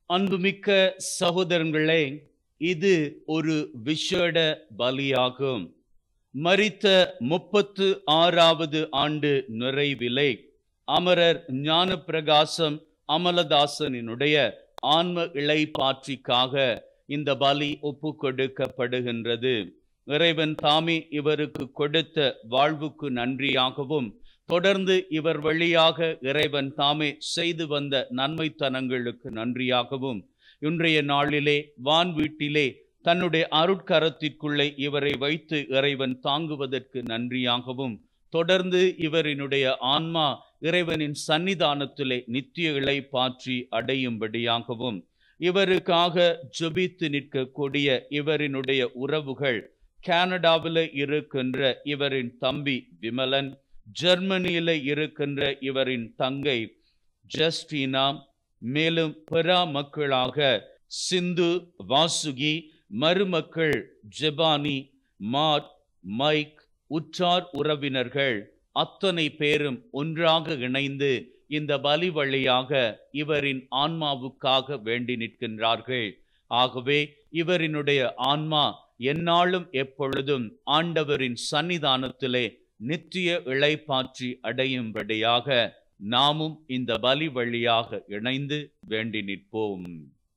அன்புமிக்க சகோதரங்களே இது ஒரு விஷேட பலியாகும் மரித்த முப்பத்து ஆறாவது ஆண்டு நிறைவிலே அமரர் ஞான பிரகாசம் அமலதாசனினுடைய ஆன்ம இளைப்பாற்றிக்காக இந்த பலி ஒப்பு கொடுக்கப்படுகின்றது இறைவன் தாமே இவருக்கு கொடுத்த வாழ்வுக்கு நன்றியாகவும் தொடர்ந்து இவர் வழியாக இறைவன் தாமே செய்து வந்த நன்மைத்தனங்களுக்கு நன்றியாகவும் இன்றைய நாளிலே வான் வீட்டிலே தன்னுடைய அருட்கரத்திற்குள்ளே இவரை வைத்து இறைவன் தாங்குவதற்கு நன்றியாகவும் தொடர்ந்து இவரினுடைய ஆன்மா இறைவனின் சன்னிதானத்திலே நித்திய இளைப்பாற்றி அடையும்படியாகவும் இவருக்காக ஜெபித்து நிற்கக்கூடிய இவரினுடைய உறவுகள் கனடாவில் இருக்கின்ற இவரின் தம்பி விமலன் ஜெர்மனியில இருக்கின்ற இவரின் தங்கை ஜஸ்டினா மேலும் பிற மக்களாக சிந்து வாசுகி மருமக்கள் ஜெபானி மாட் மைக் உற்றார் உறவினர்கள் அத்தனை பேரும் ஒன்றாக இணைந்து இந்த பலி வழியாக இவரின் ஆன்மாவுக்காக வேண்டி நிற்கின்றார்கள் ஆகவே இவரினுடைய ஆன்மா எந்நாளும் எப்பொழுதும் ஆண்டவரின் சன்னிதானத்திலே நித்திய இளைப்பாற்றி அடையும்படியாக நாமும் இந்த பலி வழியாக இணைந்து வேண்டி நிற்போம்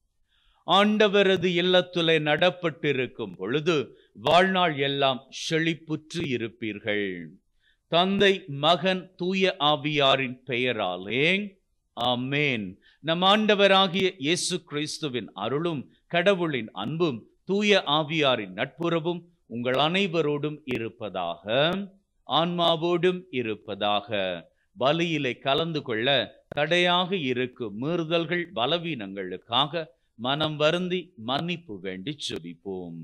ஆண்டவரது இல்லத்திலே நடப்பட்டிருக்கும் பொழுது வாழ்நாள் எல்லாம் செழிப்புற்று இருப்பீர்கள் தந்தை மகன் தூய ஆவியாரின் பெயராலே ஆமேன் நம் ஆண்டவராகிய இயேசு கிறிஸ்துவின் அருளும் கடவுளின் அன்பும் தூய ஆவியாரின் நட்புறவும் உங்கள் அனைவரோடும் இருப்பதாக ஆன்மாவோடும் இருப்பதாக பலியிலே கலந்து கொள்ள தடையாக இருக்கும் மீறுதல்கள் பலவீனங்களுக்காக மனம் வருந்தி மன்னிப்பு வேண்டி செபிப்போம்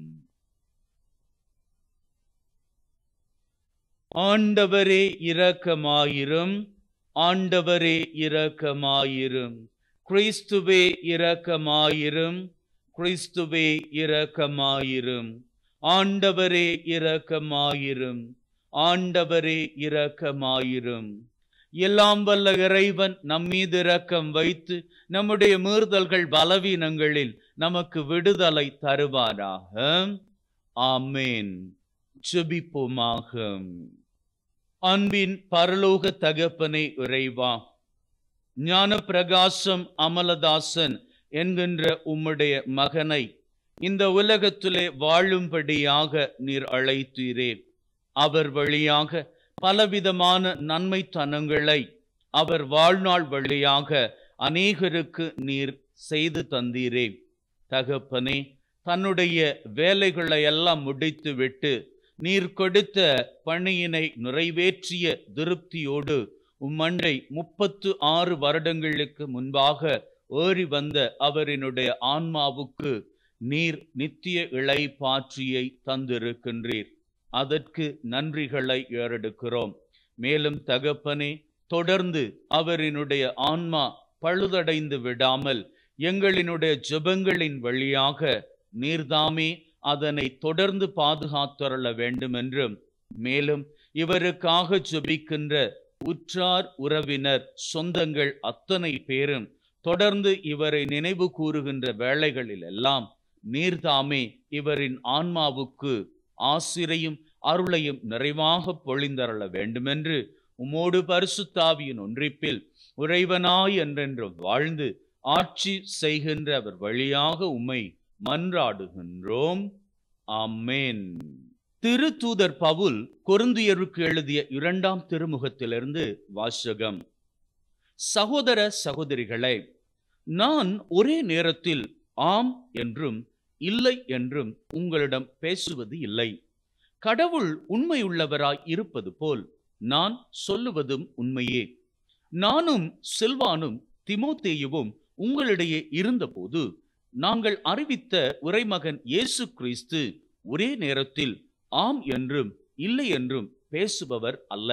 ஆண்டவரே இரக்கமாயிரும் ஆண்டவரே இரக்கமாயிரும் கிறிஸ்துவே இரக்கமாயிரும் கிறிஸ்துவே இரக்கமாயிரும் ஆண்டவரே இரக்கமாயிரும் ஆண்டவரே இரக்கமாயிரும் எல்லாம் வல்ல இறைவன் நம்மீது இரக்கம் வைத்து நம்முடைய மீறுதல்கள் பலவீனங்களில் நமக்கு விடுதலை தருவாராக ஆமேன் செபிப்போமாக அன்பின் பரலோக தகப்பனை இறைவா ஞான பிரகாசம் அமலதாசன் என்கின்ற உம்முடைய மகனை இந்த உலகத்திலே வாழும்படியாக நீர் அழைத்தீரே அவர் வழியாக பலவிதமான நன்மைத்தனங்களை அவர் வாழ்நாள் வழியாக அநேகருக்கு நீர் செய்து தந்தீரே தகப்பனே தன்னுடைய வேலைகளை எல்லாம் முடித்துவிட்டு நீர் கொடுத்த பணியினை நிறைவேற்றிய திருப்தியோடு உம்மண்டை முப்பத்து ஆறு வருடங்களுக்கு முன்பாக ஏறி வந்த அவரினுடைய ஆன்மாவுக்கு நீர் நித்திய இளைப்பாற்றியை தந்திருக்கின்றீர் அதற்கு நன்றிகளை ஏறெடுக்கிறோம் மேலும் தகப்பனே தொடர்ந்து அவரினுடைய ஆன்மா பழுதடைந்து விடாமல் எங்களினுடைய ஜெபங்களின் வழியாக நீர்தாமே அதனை தொடர்ந்து பாதுகாத்தரல வேண்டும் என்றும் மேலும் இவருக்காக ஜெபிக்கின்ற உற்றார் உறவினர் சொந்தங்கள் அத்தனை பேரும் தொடர்ந்து இவரை நினைவு கூறுகின்ற வேளைகளில் எல்லாம் நீர்தாமே இவரின் ஆன்மாவுக்கு ஆசிரையும் அருளையும் நிறைவாக பொழிந்தரள வேண்டுமென்று உமோடு பரிசுத்தாவியின் ஒன்றிப்பில் உறைவனாய் என்றென்றும் வாழ்ந்து ஆட்சி செய்கின்ற அவர் வழியாக உம்மை மன்றாடுகின்றோம் ஆமேன் திருத்தூதர் பவுல் கொருந்தியருக்கு எழுதிய இரண்டாம் திருமுகத்திலிருந்து வாசகம் சகோதர சகோதரிகளே நான் ஒரே நேரத்தில் ஆம் என்றும் இல்லை என்றும் உங்களிடம் பேசுவது இல்லை கடவுள் உண்மையுள்ளவராய் இருப்பது போல் நான் சொல்லுவதும் உண்மையே நானும் செல்வானும் திமோத்தேயுவும் உங்களிடையே இருந்தபோது நாங்கள் அறிவித்த உரைமகன் இயேசு கிறிஸ்து ஒரே நேரத்தில் ஆம் என்றும் இல்லை என்றும் பேசுபவர் அல்ல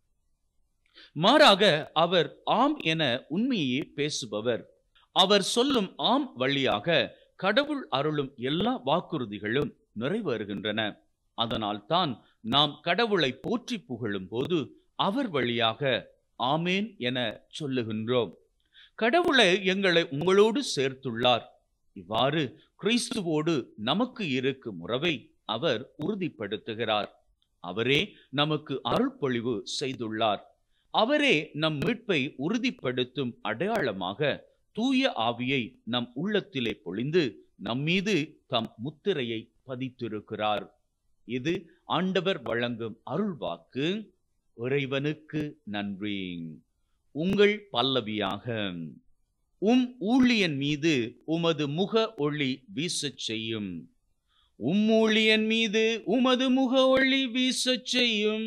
மாறாக அவர் ஆம் என உண்மையே பேசுபவர் அவர் சொல்லும் ஆம் வழியாக கடவுள் அருளும் எல்லா வாக்குறுதிகளும் நிறைவேறுகின்றன அதனால் தான் நாம் கடவுளை போற்றி புகழும் போது அவர் வழியாக ஆமேன் என சொல்லுகின்றோம் கடவுளை எங்களை உங்களோடு சேர்த்துள்ளார் இவ்வாறு கிறிஸ்துவோடு நமக்கு இருக்கும் உறவை அவர் உறுதிப்படுத்துகிறார் அவரே நமக்கு அருள்பொழிவு செய்துள்ளார் அவரே நம் மீட்பை உறுதிப்படுத்தும் அடையாளமாக தூய ஆவியை நம் உள்ளத்திலே பொழிந்து நம்மீது தம் முத்திரையை பதித்திருக்கிறார் இது ஆண்டவர் வழங்கும் அருள்வாக்கு இறைவனுக்கு நன்றி உங்கள் பல்லவியாக உம் ஊழியன் மீது உமது முக ஒளி வீசச் செய்யும் உம் ஊழியன் மீது உமது முக ஒளி வீசச் செய்யும்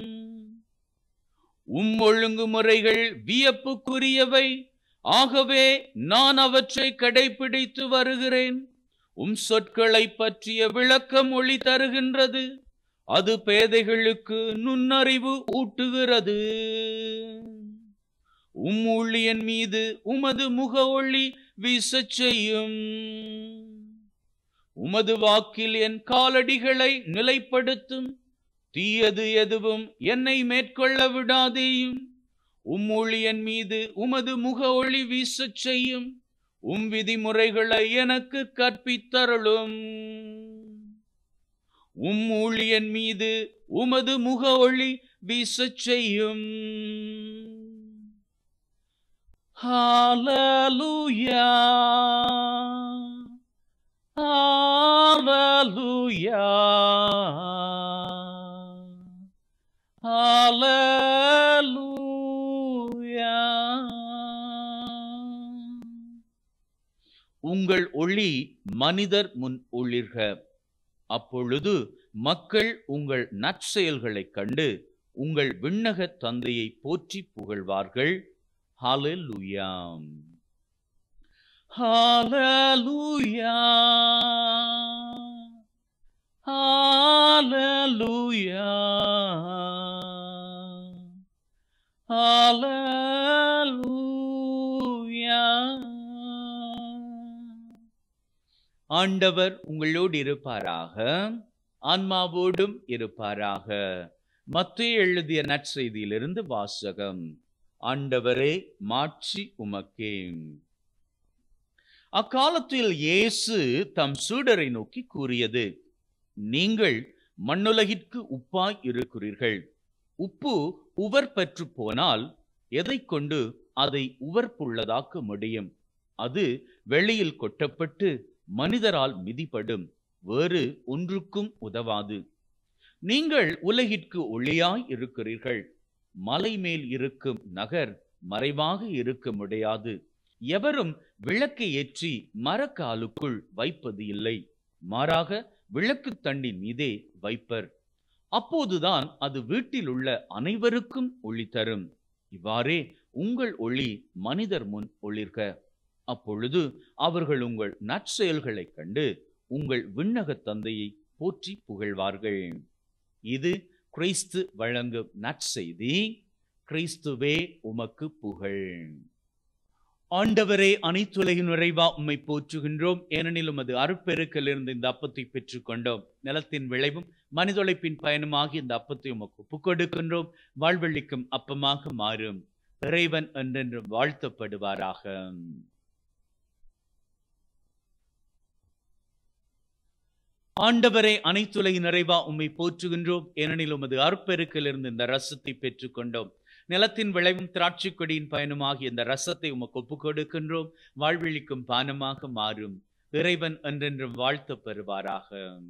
உம் ஒழுங்குமுறைகள் வியப்புக்குரியவை ஆகவே நான் அவற்றை கடைபிடித்து வருகிறேன் உம் சொற்களை பற்றிய விளக்கம் ஒளி தருகின்றது அது பேதைகளுக்கு நுண்ணறிவு ஊட்டுகிறது உம் ஊழியன் மீது உமது முக ஒளி வீசச் செய்யும் உமது வாக்கில் என் காலடிகளை நிலைப்படுத்தும் தீயது எதுவும் என்னை மேற்கொள்ள விடாதேயும் உம் ஊழியன் மீது உமது முக ஒளி வீசச் செய்யும் உம் விதிமுறைகளை எனக்கு கற்பித்தருளும் உம் ஊழியன் மீது உமது முக ஒளி வீசச் செய்யும் ஹalleluya ஹalleluya ஹalleluya உங்கள் ஒளி மனிதர் முன் ஒளிர்க அப்பொழுது மக்கள் உங்கள் நற்செயல்களைக் கண்டு உங்கள் விண்ணக தந்தையை போற்றி புகழ்வார்கள் ஹalleluya ஹalleluya ஹalleluya ஹalleluya ஆண்டவர் உங்களோடு இருப்பாராக ஆன்மாவோடும் இருப்பாராக மத்திய எழுதிய நற்செய்தியிலிருந்து வாசகம் ஆண்டவரே மாட்சி உமக்கே அக்காலத்தில் இயேசு தம் சீடரை நோக்கி கூறியது நீங்கள் மண்ணுலகிற்கு உப்பாய் இருக்கிறீர்கள் உப்பு உவர் பெற்று போனால் எதை கொண்டு அதை உவர்ப்புள்ளதாக்க முடியும் அது வெளியில் கொட்டப்பட்டு மனிதரால் மிதிப்படும் வேறு ஒன்றுக்கும் உதவாது நீங்கள் உலகிற்கு ஒளியாய் இருக்கிறீர்கள் மலை மேல் இருக்கும் நகர் மறைவாக இருக்க முடியாது எவரும் விளக்கை ஏற்றி மரக்காலுக்குள் வைப்பது இல்லை மாறாக விளக்கு தண்டின் மீதே வைப்பர் அப்போதுதான் அது வீட்டில் உள்ள அனைவருக்கும் ஒளி தரும் இவ்வாறே உங்கள் ஒளி மனிதர் முன் ஒளிர்க அப்பொழுது அவர்கள் உங்கள் நற்செயல்களைக் கண்டு உங்கள் விண்ணக தந்தையை போற்றி புகழ்வார்கள் இது கிறிஸ்து வழங்கும் நற்செய்தி கிறிஸ்துவே உமக்கு புகழ் ஆண்டவரே அனைத்துலகின் நிறைவா உம்மை போற்றுகின்றோம் ஏனெனில் உமது அருட்பெருக்கிலிருந்து இந்த அப்பத்தை பெற்றுக்கொண்டோம் நிலத்தின் விளைவும் மனிதொழைப்பின் பயனுமாகி இந்த அப்பத்தை உமக்கு ஒப்புக் கொடுக்கின்றோம் வாழ்வழிக்கும் அப்பமாக மாறும் இறைவன் என்றென்றும் வாழ்த்தப்படுவாராக ஆண்டவரே அனைத்துலகின் நிறைவா உம்மை போற்றுகின்றோம் ஏனெனில் உமது அற்பெருக்கிலிருந்து இந்த ரசத்தை பெற்றுக்கொண்டோம் நிலத்தின் விளைவும் திராட்சை கொடியின் பயனுமாகிய இந்த ரசத்தை உமக்கு ஒப்புக் கொடுக்கின்றோம் வாழ்வழிக்கும் பானமாக மாறும் இறைவன் என்றென்றும் வாழ்த்து பெறுவாராக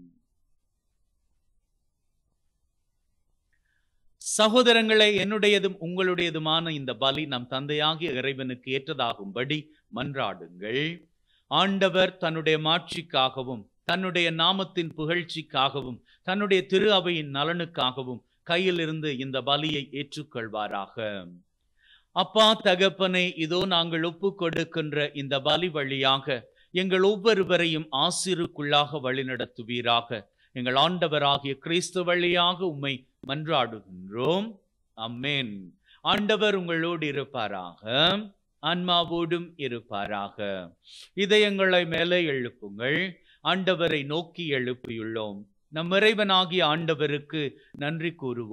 சகோதரங்களே என்னுடையதும் உங்களுடையதுமான இந்த பலி நம் தந்தையாகிய இறைவனுக்கு ஏற்றதாகும்படி மன்றாடுங்கள் ஆண்டவர் தன்னுடைய மாட்சிக்காகவும் தன்னுடைய நாமத்தின் புகழ்ச்சிக்காகவும் தன்னுடைய திரு அவையின் நலனுக்காகவும் கையிலிருந்து இந்த பலியை ஏற்றுக்கொள்வாராக அப்பா தகப்பனை இதோ நாங்கள் ஒப்பு கொடுக்கின்ற இந்த பலி வழியாக எங்கள் ஒவ்வொருவரையும் ஆசிருக்குள்ளாக வழிநடத்துவீராக எங்கள் ஆண்டவராகிய கிறிஸ்து வழியாக உம்மை மன்றாடுகின்றோம் அம்மேன் ஆண்டவர் உங்களோடு இருப்பாராக ஆன்மாவோடும் இருப்பாராக இதயங்களை மேலே எழுப்புங்கள் ஆண்டவரை நோக்கி எழுப்பியுள்ளோம் நம் இறைவனாகிய ஆண்டவருக்கு நன்றி கூறுவோம்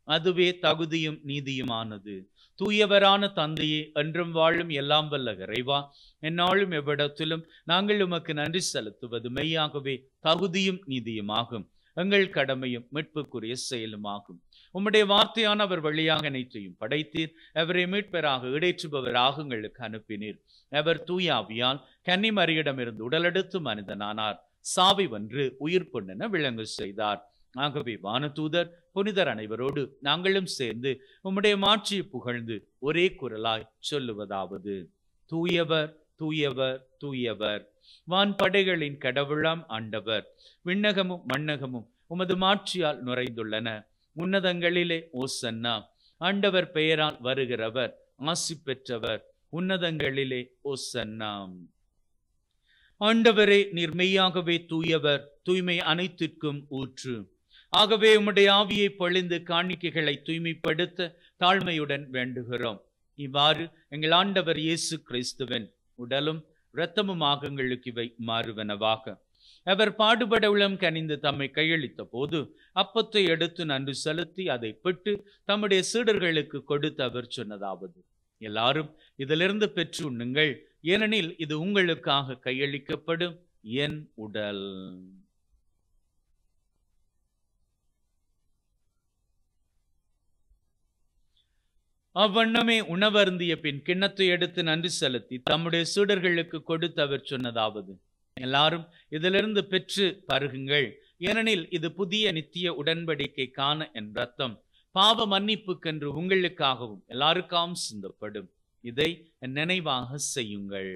அதுவே தகுதியும் நீதியுமானது தூயவரான தந்தையே என்றும் வாழும் எல்லாம் வல்ல இறைவா எந்நாளும் எவ்விடத்திலும் நாங்கள் உமக்கு நன்றி செலுத்துவது மெய்யாகவே தகுதியும் நீதியுமாகும் எங்கள் கடமையும் மீட்புக்குரிய செயலுமாகும் உம்முடைய வார்த்தையான அவர் வழியாக அனைத்தையும் படைத்தீர் அவரை மீட்பராக இடேற்றுபவராக உங்களுக்கு அனுப்பினீர் அவர் தூயாவியால் கன்னிமரியிடமிருந்து உடலெடுத்து மனிதனானார் சாவை வென்று உயிர் பொண்ணென விளங்கு செய்தார் ஆகவே வானதூதர் புனிதர் அனைவரோடு நாங்களும் சேர்ந்து உம்முடைய மாட்சியை புகழ்ந்து ஒரே குரலாய் சொல்லுவதாவது தூயவர் தூயவர் தூயவர் வான் படைகளின் கடவுளாம் ஆண்டவர் விண்ணகமும் மண்ணகமும் உமது மாட்சியால் நுரைந்துள்ளன உன்னதங்களிலே ஓசன்னா ஆண்டவர் பெயரால் வருகிறவர் ஆசி பெற்றவர் உன்னதங்களிலே ஓசன்னாம் ஆண்டவரே நீர் மெய்யாகவே தூயவர் தூய்மை அனைத்திற்கும் ஊற்று ஆகவே உம்முடைய ஆவியை பொழிந்து காணிக்கைகளை தூய்மைப்படுத்த தாழ்மையுடன் வேண்டுகிறோம் இவ்வாறு எங்கள் ஆண்டவர் இயேசு கிறிஸ்துவன் உடலும் இரத்தமுமாக எங்களுக்கு இவை மாறுவனவாக அவர் பாடுபட உளம் கனிந்து தம்மை கையளித்த போது அப்பத்தை எடுத்து நன்றி செலுத்தி அதை பெற்று தம்முடைய சீடர்களுக்கு கொடுத்து அவர் சொன்னதாவது எல்லாரும் இதிலிருந்து பெற்று உண்ணுங்கள் ஏனெனில் இது உங்களுக்காக கையளிக்கப்படும் என் உடல் அவ்வண்ணமே உணவருந்திய பின் கிண்ணத்தை எடுத்து நன்றி செலுத்தி தம்முடைய சீடர்களுக்கு கொடுத்து அவர் சொன்னதாவது எல்லாரும் இதிலிருந்து பெற்று பருகுங்கள் ஏனெனில் இது புதிய நித்திய உடன்படிக்கை காண என் ரத்தம் பாவ மன்னிப்புக்கென்று உங்களுக்காகவும் எல்லாருக்காகவும் சிந்தப்படும் இதை என் நினைவாக செய்யுங்கள்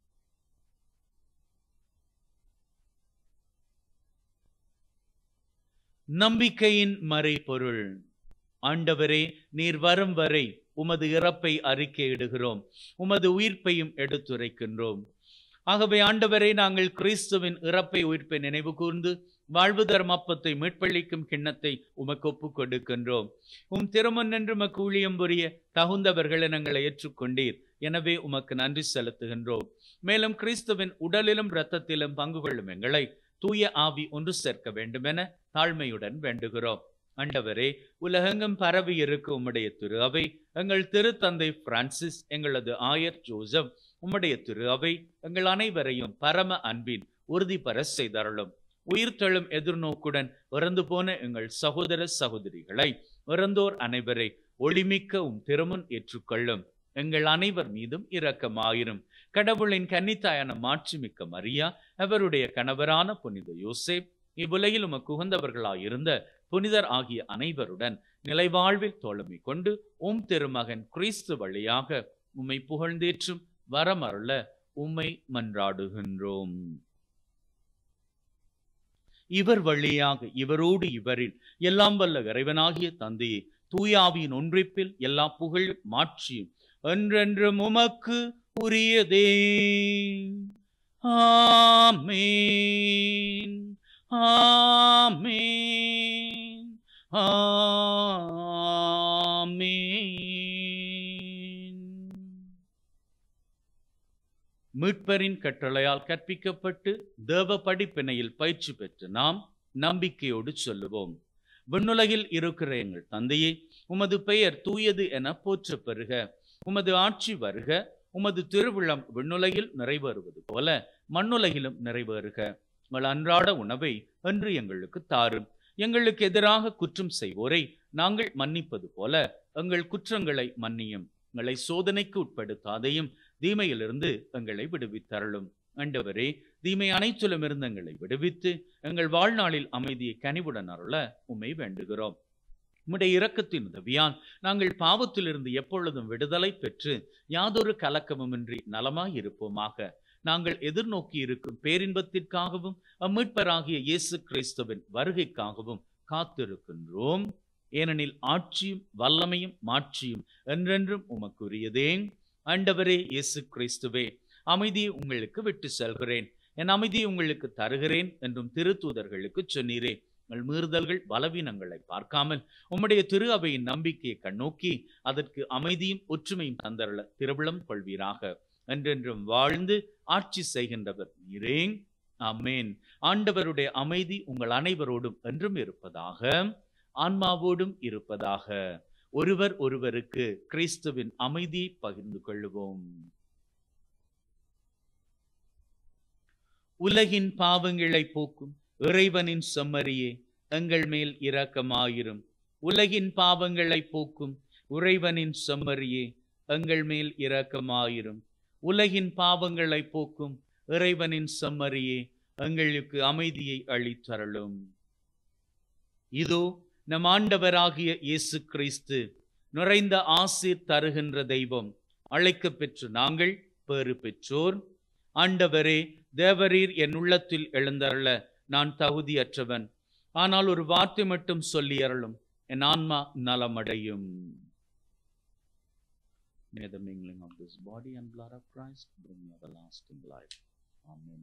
நம்பிக்கையின் மறைபொருள் ஆண்டவரே நீர் வரும் வரை உமது இறப்பை அறிக்கையிடுகிறோம் உமது உயிர்ப்பையும் எடுத்துரைக்கின்றோம் ஆகவே ஆண்டவரே நாங்கள் கிறிஸ்துவின் இறப்பை உயிர்ப்பை நினைவு கூர்ந்து வாழ்வு தரும் அப்பத்தை மீட்பளிக்கும் கிண்ணத்தை உமக்கு ஒப்புக் கொடுக்கின்றோம் உம் திருமன் என்று உமக்கு ஊழியம் புரிய தகுந்தவர்களை நாங்கள் ஏற்றுக்கொண்டீர் எனவே உமக்கு நன்றி செலுத்துகின்றோம் மேலும் கிறிஸ்துவின் உடலிலும் இரத்தத்திலும் பங்கு கொள்ளும் எங்களை தூய ஆவி ஒன்று சேர்க்க வேண்டுமென தாழ்மையுடன் வேண்டுகிறோம் ஆண்டவரே உலகெங்கும் பரவி இருக்க உம்முடைய திரு அவை எங்கள் திருத்தந்தை பிரான்சிஸ் எங்களது ஆயர் ஜோசப் உம்முடைய திரு அவை எங்கள் அனைவரையும் பரம அன்பின் உறுதி பெற செய்தருளும் உயிர்த்தெழும் எதிர்நோக்குடன் இறந்து போன எங்கள் சகோதர சகோதரிகளை இறந்தோர் அனைவரை ஒளிமிக்க உம் திருமுன் ஏற்றுக்கொள்ளும் எங்கள் அனைவர் மீதும் இரக்கமாயிரும் கடவுளின் கன்னித்தாயான மாட்சிமிக்க மரியா அவருடைய கணவரான புனித யோசேப் இவ்வுலகில் உமக்கு உகந்தவர்களாயிருந்த புனிதர் ஆகிய அனைவருடன் நிலைவாழ்வில் தோழமை கொண்டு உம் திருமகன் கிறிஸ்து வழியாக உம்மை புகழ்ந்தேற்றும் வரமருள உம்மை மன்றாடுகின்றோம் இவர் வழியாக இவரோடு இவரில் எல்லாம் வல்ல இறைவனாகிய தந்தையே தூயாவியின் ஒன்றிப்பில் எல்லா புகழ் மாட்சியும் என்றென்றும் உமக்கு உரியதே ஆமேன் ஆமேன் ஆமேன் மீட்பரின் கட்டளையால் கற்பிக்கப்பட்டு தேவ படிப்பினையில் பயிற்சி பெற்று நாம் நம்பிக்கையோடு சொல்லுவோம் விண்ணுலகில் இருக்கிற எங்கள் தந்தையே உமது பெயர் தூயது என போற்ற பெறுக உமது ஆட்சி வருக உமது திருவிழம் விண்ணுலகில் நிறைவேறுவது போல மண்ணுலகிலும் நிறைவேறுக உங்கள் அன்றாட உணவை என்று எங்களுக்கு தாரும் எங்களுக்கு எதிராக குற்றம் செய்வோரை நாங்கள் மன்னிப்பது போல எங்கள் குற்றங்களை மன்னியும் எங்களை சோதனைக்கு உட்படுத்தாதையும் தீமையிலிருந்து எங்களை விடுவித்தருளும் ஆண்டவரே தீமை அனைத்திலும் இருந்து எங்களை விடுவித்து எங்கள் வாழ்நாளில் அமைதியை கனிவுடன் அருள உம்மை வேண்டுகிறோம் உம்முடைய இரக்கத்தின் உதவியால் நாங்கள் பாவத்திலிருந்து எப்பொழுதும் விடுதலை பெற்று யாதொரு கலக்கமுமின்றி நலமாய் இருப்போமாக நாங்கள் எதிர்நோக்கி இருக்கும் பேரின்பத்திற்காகவும் அம்மீட்பராகிய இயேசு கிறிஸ்துவின் வருகைக்காகவும் காத்திருக்கின்றோம் ஏனெனில் ஆட்சியும் வல்லமையும் மாட்சியும் என்றென்றும் உமக்குரியதே ஆண்டவரே இயேசு கிறிஸ்துவே அமைதியை உங்களுக்கு விட்டு செல்கிறேன் என் அமைதியை உங்களுக்கு தருகிறேன் என்றும் திருத்தூதர்களுக்கு சொன்னீரே உங்கள் மீறுதல்கள் பலவீனங்களை பார்க்காமல் உம்முடைய திரு அவையின் நம்பிக்கையை கண்ணோக்கி அதற்கு அமைதியும் ஒற்றுமையும் தந்தரல திருவிழம் கொள்வீராக என்றென்றும் வாழ்ந்து ஆட்சி செய்கின்றவர் நீரே ஆமேன் ஆண்டவருடைய அமைதி உங்கள் அனைவரோடும் என்றும் இருப்பதாக ஆன்மாவோடும் இருப்பதாக ஒருவர் ஒருவருக்கு கிறிஸ்துவின் அமைதியை பகிர்ந்து கொள்வோம் உலகின் பாவங்களை போக்கும் இறைவனின் செம்மறியே எங்கள் மேல் இரக்கமாயிரும் உலகின் பாவங்களை போக்கும் இறைவனின் செம்மறியே எங்கள் மேல் இரக்கமாயிரும் உலகின் பாவங்களை போக்கும் இறைவனின் செம்மறியே எங்களுக்கு அமைதியை அளித்தருளும் இதோ நம் ஆண்டவராகிய இயேசு கிறிஸ்து நிறைந்த ஆசீர் தருகின்ற தெய்வம் அழைக்க பெற்று நாங்கள் பேறு பெற்றோர் ஆண்டவரே தேவரீர் என் உள்ளத்தில் எழுந்தருள நான் தகுதியற்றவன் ஆனால் ஒரு வார்த்தை மட்டும் சொல்லி அருளும் என் ஆன்மா நலமடையும் May the mingling of this body and blood of Christ bring everlasting life. Amen.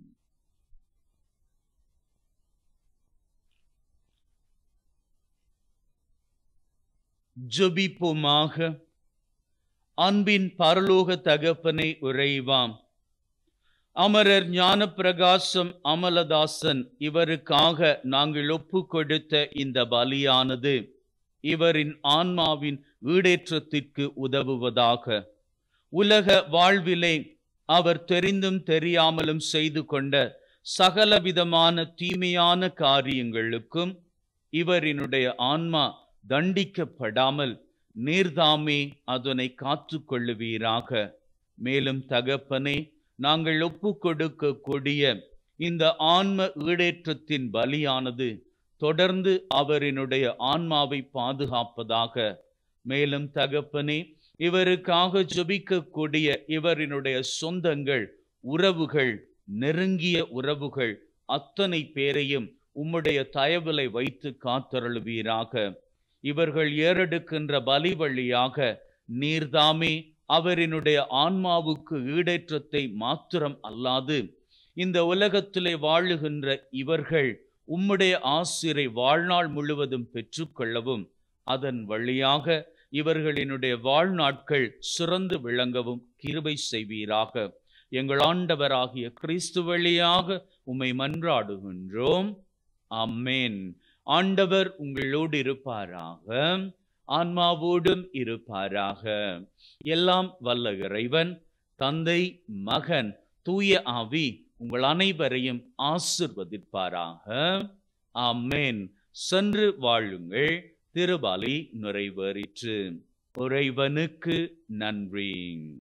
ஜெபிப்போமாக அன்பின் பரலோக தகப்பனை உறைவாம் அமரர் ஞானப்பிரகாசம் அமலதாசன் இவருக்காக நாங்கள் ஒப்பு கொடுத்த இந்த பலியானது இவரின் ஆன்மாவின் ஈடேற்றத்திற்கு உதவுவதாக உலக வாழ்விலே அவர் தெரிந்தும் தெரியாமலும் செய்து கொண்ட சகலவிதமான தீமையான காரியங்களுக்கும் இவரினுடைய ஆன்மா தண்டிக்கப்படாமல் நீர்தாமே அதனை காத்து கொள்ளுவீராக மேலும் தகப்பனே நாங்கள் ஒப்பு கொடுக்கக்கூடிய இந்த ஆன்ம ஈடேற்றத்தின் பலியானது தொடர்ந்து அவரினுடைய ஆன்மாவை பாதுகாப்பதாக மேலும் தகப்பனே இவருக்காக ஜெபிக்கக்கூடிய இவரினுடைய சொந்தங்கள் உறவுகள் நெருங்கிய உறவுகள் அத்தனை பேரையும் உம்முடைய தயவிலை வைத்து காத்தருளுவீராக இவர்கள் ஏறெடுக்கின்ற பலி வழியாக நீர்தாமே அவரினுடைய ஆன்மாவுக்கு ஈடேற்றத்தை மாத்திரம் அல்லாது இந்த உலகத்திலே வாழுகின்ற இவர்கள் உம்முடைய ஆசிரை வாழ்நாள் முழுவதும் பெற்றுக்கொள்ளவும் அதன் வழியாக இவர்களினுடைய வாழ்நாட்கள் சிறந்து விளங்கவும் கிருபை செய்வீராக எங்கள் ஆண்டவராகிய கிறிஸ்து வழியாக உம்மை மன்றாடுகின்றோம் அம்மேன் ஆண்டவர் உங்களோடு இருப்பாராக ஆன்மாவோடும் இருப்பாராக எல்லாம் வல்ல இறைவன் தந்தை மகன் தூய ஆவி உங்கள் அனைவரையும் ஆசிர்வதிப்பாராக ஆமேன் சென்று வாழுங்கள் திருபாலி நிறைவேறிற்று இறைவனுக்கு நன்றி